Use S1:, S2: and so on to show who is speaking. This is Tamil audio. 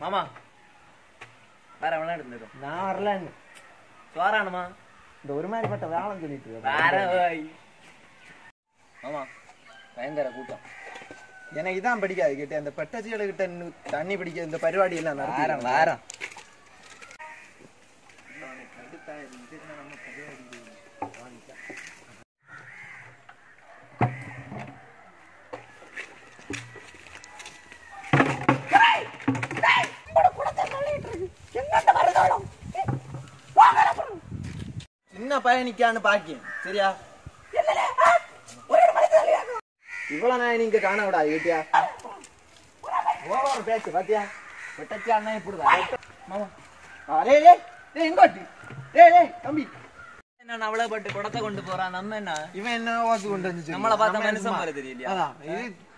S1: மாமா வேற விளையாடு இருந்தது
S2: நான் வரலன்னு
S1: சோறானுமா
S2: இந்த ஒரு மாதிரிப்பட்ட வேலைன்னு சொல்லிட்டு இருக்க.
S1: வேற ஓய். மாமா பயங்கர கூட்டம்
S2: எனக்கு இதான் பிடிக்காது கிட்ட அந்த பெட்டச்சிகளை கிட்ட நின்னு தண்ணி பிடிக்க இந்த பரிபாடி எல்லாம் நடத்தி
S1: வேறம் வேறம்
S2: சின்ன பயணிக்கான்னு பாக்கியம் சரியா இவ்வளவு நான் நீங்க காண விடாது கேட்டியா ஓவர் பேச்சு பாத்தியா
S1: வெட்டச்சான்னா இப்படிதான்
S2: மாமா அரே டேய் டேய் எங்கோட்டி டேய் டேய் தம்பி
S1: என்ன அவ்வளவு பட்டு குடத்தை கொண்டு போறான் நம்ம என்ன
S2: இவன் என்ன வாசு கொண்டு வந்துச்சு
S1: நம்மளை பார்த்தா
S2: நம்ம
S1: மனுஷன்
S2: சும்மா.
S1: மாதிரி தெரியலையா?
S2: அதான் இது